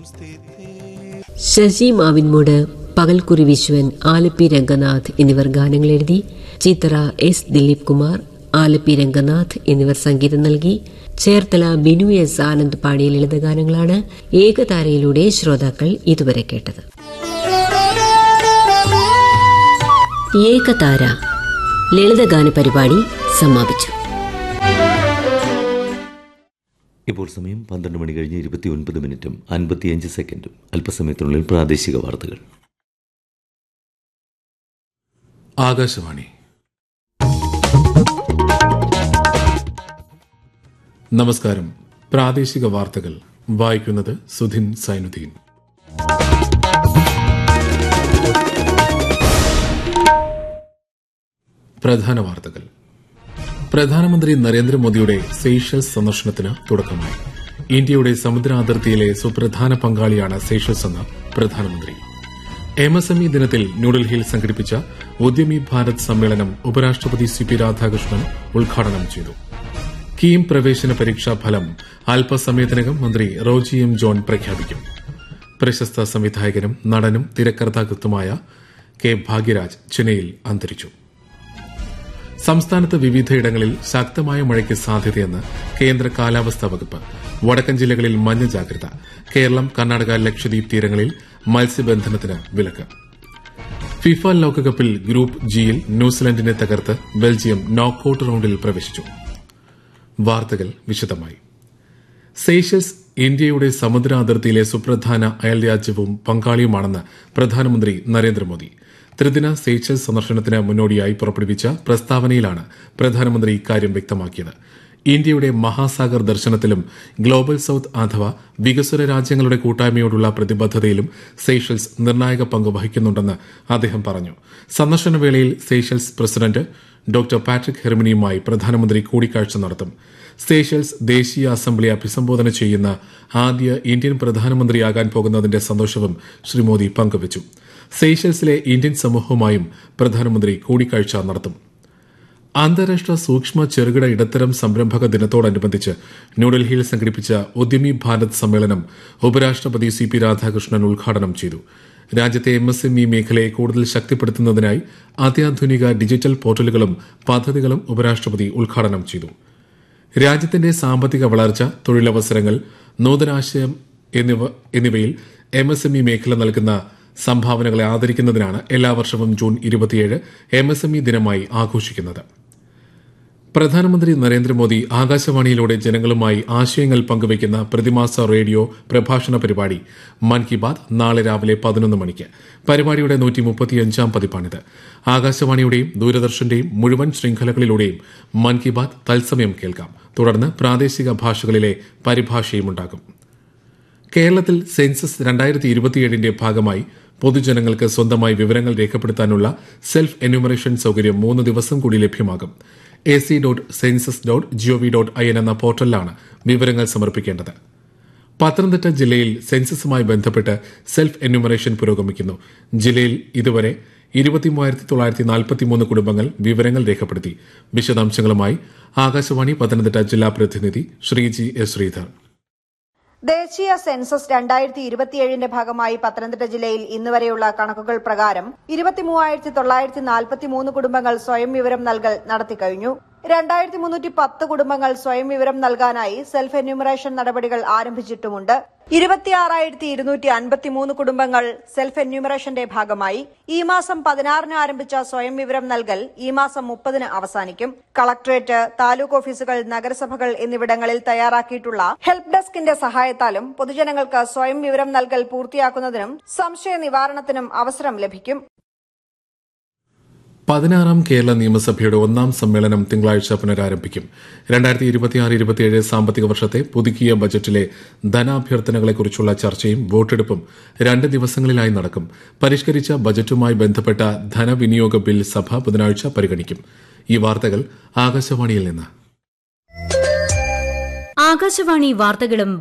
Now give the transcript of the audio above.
ശശി മാവിൻമൂട് പകൽക്കുറി വിശ്വൻ ആലപ്പി രംഗനാഥ് എന്നിവർ ഗാനങ്ങൾ എഴുതി ചിത്ര എസ് ദിലീപ് കുമാർ ആലപ്പി രംഗനാഥ് എന്നിവർ സംഗീതം നൽകി ചേർത്തല ബിനു എസ് ആനന്ദ് പാടിയ ലളിതഗാനങ്ങളാണ് ഏകതാരയിലൂടെ ശ്രോതാക്കൾ ഇതുവരെ കേട്ടത് ഏകതാര ലളിതഗാന പരിപാടി സമാപിച്ചു ഇപ്പോൾ സമയം പന്ത്രണ്ട് മണി കഴിഞ്ഞ് ഇരുപത്തി ഒൻപത് മിനിറ്റും അൻപത്തിയഞ്ച് സെക്കൻഡും അല്പസമയത്തിനുള്ളിൽ പ്രാദേശിക വാർത്തകൾ ആകാശവാണി നമസ്കാരം പ്രാദേശിക വാർത്തകൾ വായിക്കുന്നത് സുധിൻ സൈനുദ്ദീൻ പ്രധാന വാർത്തകൾ പ്രധാനമന്ത്രി നരേന്ദ്രമോദിയുടെ സെയ്ഷൽസ് സന്ദർശനത്തിന് തുടക്കമായി ഇന്ത്യയുടെ സമുദ്ര അതിർത്തിയിലെ സുപ്രധാന പങ്കാളിയാണ് സെയ്ഷൽസ് എന്ന് പ്രധാനമന്ത്രി എം എസ് എം ഇ ദിനത്തിൽ ന്യൂഡൽഹിയിൽ സംഘടിപ്പിച്ച ഉദ്യമി ഭാരത് സമ്മേളനം ഉപരാഷ്ട്രപതി സി പി രാധാകൃഷ്ണൻ ഉദ്ഘാടനം ചെയ്തു കീം പ്രവേശന പരീക്ഷാ ഫലം അല്പസമയത്തിനകം മന്ത്രി റോജി എം ജോൺ പ്രഖ്യാപിക്കും പ്രശസ്ത സംവിധായകനും നടനും തിരക്കഥാകൃത്തുമായ കെ ഭാഗ്യരാജ് ചെന്നൈയിൽ അന്തരിച്ചു സംസ്ഥാനത്ത് വിവിധയിടങ്ങളിൽ ശക്തമായ മഴയ്ക്ക് സാധ്യതയെന്ന് കേന്ദ്ര കാലാവസ്ഥാ വകുപ്പ് വടക്കൻ ജില്ലകളിൽ മഞ്ഞ ജാഗ്രത കേരളം കർണാടക ലക്ഷദ്വീപ് തീരങ്ങളിൽ മത്സ്യബന്ധനത്തിന് വിലക്ക് ഫിഫ ലോകകപ്പിൽ ഗ്രൂപ്പ് ജിയിൽ ന്യൂസിലൻഡിനെ തകർത്ത് ബെൽജിയം നോക്കൌട്ട് റൌണ്ടിൽ പ്രവേശിച്ചു വാർത്തകൾ വിശദമായി സെയ്ഷൽസ് ഇന്ത്യയുടെ സമുദ്ര അതിർത്തിയിലെ സുപ്രധാന അയൽരാജ്യവും പങ്കാളിയുമാണെന്ന് പ്രധാനമന്ത്രി നരേന്ദ്രമോദി ത്രിദിന സെയ്ഷൽസ് സന്ദർശനത്തിന് മുന്നോടിയായി പുറപ്പെടുവിച്ച പ്രസ്താവനയിലാണ് പ്രധാനമന്ത്രി ഇക്കാര്യം വ്യക്തമാക്കിയത് ഇന്ത്യയുടെ മഹാസാഗർ ദർശനത്തിലും ഗ്ലോബൽ സൌത്ത് അഥവാ വികസ്വര രാജ്യങ്ങളുടെ കൂട്ടായ്മയോടുള്ള പ്രതിബദ്ധതയിലും സെയ്ഷൽസ് നിർണായക പങ്ക് വഹിക്കുന്നുണ്ടെന്ന് അദ്ദേഹം പറഞ്ഞു സന്ദർശനവേളയിൽ സെയ്ഷൽസ് പ്രസിഡന്റ് ഡോക്ടർ പാട്രിക് ഹെർമിനിയുമായി പ്രധാനമന്ത്രി കൂടിക്കാഴ്ച നടത്തും സേഷൽസ് ദേശീയ അസംബ്ലി അഭിസംബോധന ചെയ്യുന്ന ആദ്യ ഇന്ത്യൻ പ്രധാനമന്ത്രിയാകാൻ പോകുന്നതിന്റെ സന്തോഷവും ശ്രീ മോദി പങ്കുവച്ചു സെയ്ഷൽസിലെ ഇന്ത്യൻ സമൂഹവുമായും പ്രധാനമന്ത്രി കൂടിക്കാഴ്ച നടത്തും അന്താരാഷ്ട്ര സൂക്ഷ്മ ചെറുകിട ഇടത്തരം സംരംഭക ദിനത്തോടനുബന്ധിച്ച് ന്യൂഡൽഹിയിൽ സംഘടിപ്പിച്ച ഉദ്യമി ഭാരത് സമ്മേളനം ഉപരാഷ്ട്രപതി സി പി രാധാകൃഷ്ണൻ ഉദ്ഘാടനം ചെയ്തു രാജ്യത്തെ എം എസ് എം ഇ മേഖലയെ കൂടുതൽ ശക്തിപ്പെടുത്തുന്നതിനായി അത്യാധുനിക ഡിജിറ്റൽ പോർട്ടലുകളും പദ്ധതികളും ഉപരാഷ്ട്രപതി ഉദ്ഘാടനം ചെയ്തു രാജ്യത്തിന്റെ സാമ്പത്തിക വളർച്ച തൊഴിലവസരങ്ങൾ നൂതനാശയം എന്നിവ എന്നിവയിൽ എം എസ് എം ഇ മേഖല നൽകുന്ന സംഭാവനകളെ ആദരിക്കുന്നതിനാണ് എല്ലാ വർഷവും ജൂൺ ഇരുപത്തിയേഴ് എം എസ് എം ഇ ദിനമായി ആഘോഷിക്കുന്നത് പ്രധാനമന്ത്രി നരേന്ദ്രമോദി ആകാശവാണിയിലൂടെ ജനങ്ങളുമായി ആശയങ്ങൾ പങ്കുവയ്ക്കുന്ന പ്രതിമാസ റേഡിയോ പ്രഭാഷണ പരിപാടി മൻ കി ബാത് നാളെ രാവിലെ പതിനൊന്ന് മണിക്ക് പരിപാടിയുടെ നൂറ്റി മുപ്പത്തിയഞ്ചാം പതിപ്പാണിത് ആകാശവാണിയുടെയും ദൂരദർശന്റെയും മുഴുവൻ ശൃംഖലകളിലൂടെയും മൻ കി ബാത് തത്സമയം കേൾക്കാം തുടർന്ന് പ്രാദേശിക ഭാഷകളിലെ പരിഭാഷയുമുണ്ടാകും കേരളത്തിൽ സെൻസസ് രണ്ടായിരത്തി ഇരുപത്തിയേഴിന്റെ ഭാഗമായി പൊതുജനങ്ങൾക്ക് സ്വന്തമായി വിവരങ്ങൾ രേഖപ്പെടുത്താനുള്ള സെൽഫ് എന്യൂമറേഷൻ സൌകര്യം മൂന്ന് ദിവസം കൂടി ലഭ്യമാകും A C dot census dot GOV dot I N എന്ന പോർട്ടലിലാണ് വിവരങ്ങൾ സമർപ്പിക്കേണ്ടത് പത്തനംതിട്ട ജില്ലയിൽ സെൻസസുമായി ബന്ധപ്പെട്ട് സെൽഫ് എന്യൂമറേഷൻ പുരോഗമിക്കുന്നു ജില്ലയിൽ ഇതുവരെ ഇരുപത്തിമൂവായിരത്തി തൊള്ളായിരത്തി നാൽപ്പത്തിമൂന്ന് കുടുംബങ്ങൾ വിവരങ്ങൾ രേഖപ്പെടുത്തി വിശദാംശങ്ങളുമായി ആകാശവാണി പത്തനംതിട്ട ജില്ലാ പ്രതിനിധി ശ്രീജി എസ് ശ്രീധർ ദേശീയ സെൻസസ് രണ്ടായിരത്തി ഇരുപത്തിയേഴിന്റെ ഭാഗമായി പത്തനംതിട്ട ജില്ലയിൽ ഇന്നുവരെയുള്ള കണക്കുകൾ പ്രകാരം ഇരുപത്തിമൂവായിരത്തി തൊള്ളായിരത്തി നാൽപ്പത്തിമൂന്ന് കുടുംബങ്ങൾ സ്വയം വിവരം നൽകൽ നടത്തിക്കഴിഞ്ഞു രണ്ടായിരത്തി മുന്നൂറ്റി പത്ത് കുടുംബങ്ങൾ സ്വയം വിവരം നൽകാനായി സെൽഫ് എന്യൂമറേഷൻ നടപടികൾ ആരംഭിച്ചിട്ടുമുണ്ട് ഇരുപത്തിയാറായിരത്തി ഇരുന്നൂറ്റി അൻപത്തിമൂന്ന് കുടുംബങ്ങൾ സെൽഫ് എന്യൂമറേഷന്റെ ഭാഗമായി ഈ മാസം പതിനാറിന് ആരംഭിച്ച സ്വയം വിവരം നൽകൽ ഈ മാസം മുപ്പതിന് അവസാനിക്കും കളക്ടറേറ്റ് താലൂക്ക് ഓഫീസുകൾ നഗരസഭകൾ എന്നിവിടങ്ങളിൽ തയ്യാറാക്കിയിട്ടുള്ള ഹെൽപ്പ് ഡെസ്കിന്റെ സഹായത്താലും പൊതുജനങ്ങൾക്ക് സ്വയം വിവരം നൽകൽ പൂർത്തിയാക്കുന്നതിനും സംശയ നിവാരണത്തിനും അവസരം ലഭിക്കും പതിനാറാം കേരള നിയമസഭയുടെ ഒന്നാം സമ്മേളനം തിങ്കളാഴ്ച പുനരാരംഭിക്കും രണ്ടായിരത്തി ഇരുപത്തിയാറ് ഇരുപത്തിയേഴ് സാമ്പത്തിക വർഷത്തെ പുതുക്കിയ ബജറ്റിലെ ധനാഭ്യർത്ഥനകളെക്കുറിച്ചുള്ള ചർച്ചയും വോട്ടെടുപ്പും രണ്ട് ദിവസങ്ങളിലായി നടക്കും പരിഷ്കരിച്ച ബജറ്റുമായി ബന്ധപ്പെട്ട ധനവിനിയോഗ ബിൽ സഭ ബുധനാഴ്ച പരിഗണിക്കും ഈ വാർത്തകൾ ആകാശവാണിയിൽ നിന്ന് ആകാശവാണി വാർത്തകളും